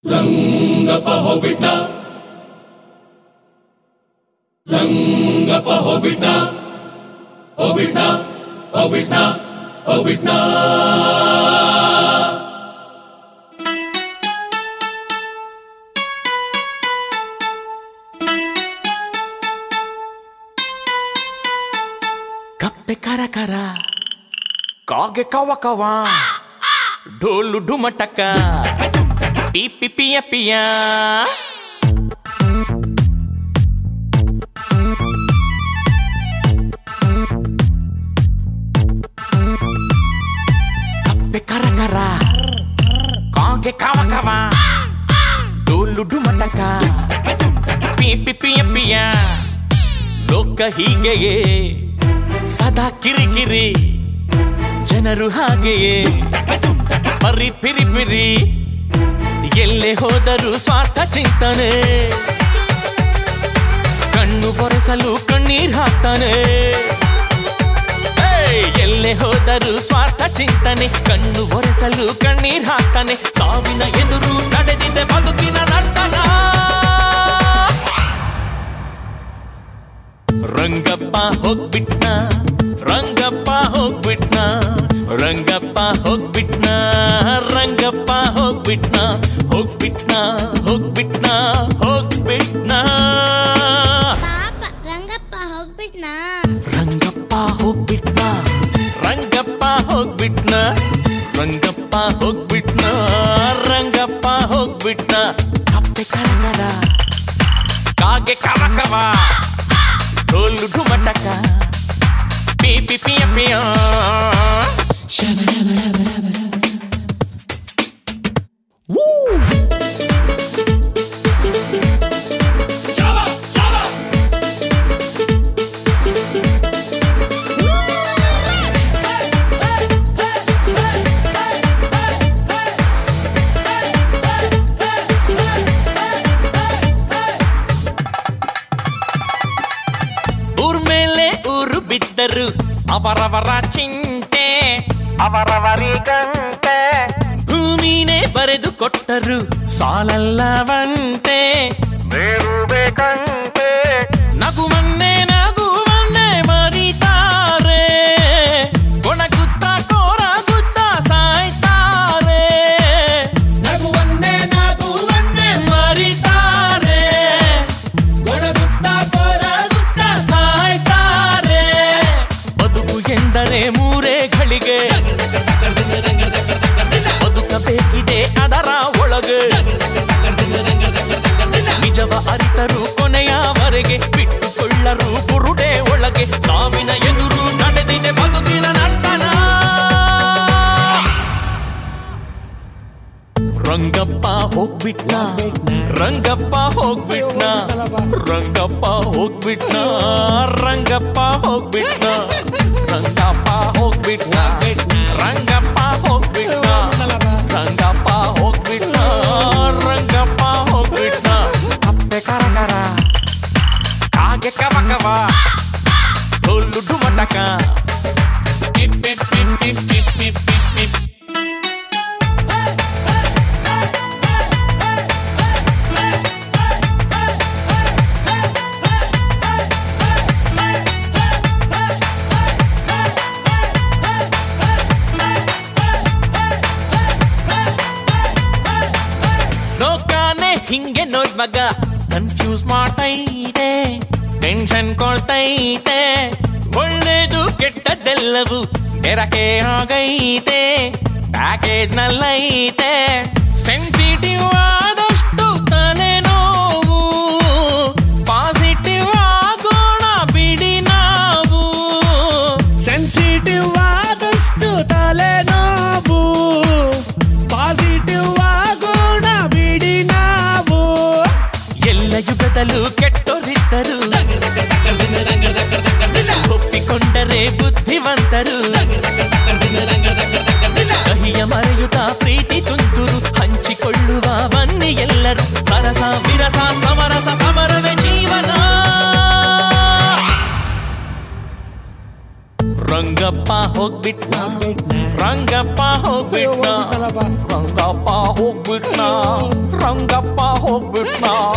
ರಂಗಪ್ಪ ಹೋಗ್ಬಿಟ್ಟ ರಂಗಪ್ಪ ಹೋಗ್ಬಿಟ್ಟ ಹೋಗ್ಬಿಟ್ಟ ಹೋಗ್ಬಿಟ್ಟ ಹೋಗ್ಬಿಟ್ಟ ಕಪ್ಪೆ ಕರ ಕರ ಕಾಗೆ ಕವ ಕವ ಢೋಲು ಢುಮಟಕ ಪಿ ಪಿ ಪಿಯ ಪಿಯ ಕಪ್ಪೆ ಕರ ಕರ ಕಾಗೆ ಕವ ಕವ ಢೋಲು ಢುಮಟಕ ಪಿ ಪಿ ಪಿಯ ಪಿಯ ಲೋಕ ಹೀಗೆಯೇ ಸದಾ ಕಿರಿಕಿರಿ ಜನರು ಹಾಗೆಯೇ ಪರಿ ಪಿರಿ ಪಿರಿ ಎಲ್ಲೇ ಹೋದರೂ ಸ್ವಾರ್ಥ ಚಿಂತನೆ ಕಣ್ಣು ಬೊರೆಸಲು ಕಣ್ಣೀರ್ ಹಾಕ್ತಾನೆ ಏಯ್! ಎಲ್ಲೇ ಹೋದರೂ ಸ್ವಾರ್ಥ ಚಿಂತನೆ ಕಣ್ಣು ಒರೆಸಲು ಕಣ್ಣೀರ್ ಹಾಕ್ತಾನೆ ಸಾವಿನ ಎದುರು ನಡೆದಿದೆ ಬದುಕಿನ ನರ್ತನ ರಂಗಪ್ಪ ಹೋಗ್ಬಿಟ್ನ ರಂಗಪ್ಪ ಹೋಗ್ಬಿಟ್ನ ರಂಗಪ್ಪ ಹೋಗ್ಬಿಟ್ನ ರಂಗಪ್ಪ ಹೋಗ್ಬಿಟ್ನ ಹೋಗ್ಬಿಟ್ನ ಹೋಗ್ಬಿಟ್ನ ಹೋಗ್ಬಿಟ್ನ ಪಾಪ ರಂಗಪ್ಪ ಹೋಗ್ಬಿಟ್ನಾ ರಂಗಪ್ಪ ಹೋಗ್ಬಿಟ್ನ ರಂಗಪ್ಪ ಹೋಗ್ಬಿಟ್ನ ರಂಗಪ್ಪ ಹೋಗ್ಬಿಟ್ನ ರಂಗಪ್ಪ ಹೋಗ್ಬಿಟ್ನ ಕಪ್ಪೆ ಕರಕರ ಕಾಗೆ ಕವ ಕವ ಢೋಲು ಢುಮಟಕ ಪಿ ಪಿ ಪಿಯ ಪಿಯ ಶಾಬ ಶಾಬ ಊರ್ ಮೇಲೆ ಊರು ಬಿದ್ದರು ಅವರವರ ಚಿಂತೆ ಅವರವರಿಗಂತೆ ಭೂಮಿನೇ ಬರೆದು ಕೊಟ್ಟರು ಸಾಲಲ್ಲವಂತೆ ಬೇರು ಬೇಕಂತೆ ನಗುವನ್ನೇ ನಗುವನ್ನೇ ಮರಿತಾರೆ ಕೊಣಗುತ್ತಾ ಕೋರಾಗುತ್ತಾ ಸಾಯ್ತಾರೆ ನಗುವನ್ನೇ ನಗುವನ್ನೇ ಮರಿತಾರೆ ಗೊಣಗುತ್ತಾ ಕೊರಗುತ್ತಾ ಸಾಯ್ತಾರೆ ಬದುಕು ಎಂದರೆ ಮೂರೇ ಗಳಿಗೆ ಬದುಕಬೇಕಿದೆ ಅದರ ಒಳಗೆ ನಿಜವ ಅರಿತರು ಕೊನೆಯವರೆಗೆ ಬಿಟ್ಟುಕೊಳ್ಳರು ಬುರುಡೆ ಒಳಗೆ ಸಾವಿನ ಎದುರು ನಡೆದಿದೆ ಬದುಕಿನ ನರ್ತನ ರಂಗಪ್ಪ ಹೋಗ್ಬಿಟ್ನ ರಂಗಪ್ಪ ಹೋಗ್ಬಿಟ್ನ ರಂಗಪ್ಪ ಹೋಗ್ಬಿಟ್ನ ರಂಗಪ್ಪ ಹೋಗ್ಬಿಟ್ನ ರಂಗಪ್ಪ ಹೋಗ್ಬಿಟ್ನ ರಂಗಪ್ಪ ಹೋಗ್ಬಿಟ್ನ ರಂಗಪ್ಪ ಹೋಗ್ಬಿಟ್ನ ರಂಗಪ್ಪ ಹೋಗ್ಬಿಟ್ನ ಕಪ್ಪೆ ಕರಕರ ಕಾಗೆ ಕವ ಕವ ಢೋಲು ಢುಮಟಕ ಪಿಪ್ ಪಿಪ್ ಪಿಪ್ ಪಿಪ್ ಪಿಪ್ ಪಿಪ್ ಪಿಪ್ ಪಿಪ್ ಲೋಕಾನೆ ಹಿಂಗೆ ನೋಡ್ ಮಗ ಕನ್ಫ್ಯೂಸ್ ಮಾಡ್ತೈತೆ ಟೆನ್ಷನ್ ಕೊಡ್ತೈತೆ ಒಳ್ಳೇದು ಕೆಟ್ಟದ್ದೆಲ್ಲವೂ ಬೆರಕೆ ಆಗೈತೆ ಪ್ಯಾಕೇಜ್ ನಲ್ಲೈತೆ ಸೆನ್ಸಿಟಿವ್ ಆದಷ್ಟು ತಲೆ ನೋವು ಪಾಸಿಟಿವ್ ಆಗೋಣ ಬಿಡಿ ನಾವು ಸೆನ್ಸಿಟಿವ್ ಆದಷ್ಟು ತಲೆನೋವು ಪಾಸಿಟಿವ್ ಆಗೋಣ ಬಿಡಿ ನಾವು ಎಲ್ಲ ಯುಗದಲ್ಲೂ ಕೆಟ್ಟೋರಿದ್ದರು ಒಪ್ಪಿಕೊಂಡರೆ ಬುದ್ಧಿವಂತರು ಕಹಿಯ ಮರೆಯುತ್ತ ಪ್ರೀತಿ ತುಂತುರು ಹಂಚಿಕೊಳ್ಳುವ ಬನ್ನಿ ಎಲ್ಲರೂ ಸರಸ ವಿರಸ ಸಮರಸ ಸಮರವೇ ಜೀವನ ರಂಗಪ್ಪ ಹೋಗ್ಬಿಟ್ನ ರಂಗಪ್ಪ ಹೋಗ್ಬಿಟ್ನ ರಂಗಪ್ಪ ಹೋಗ್ಬಿಟ್ನ ರಂಗಪ್ಪ ಹೋಗ್ಬಿಟ್ನಾ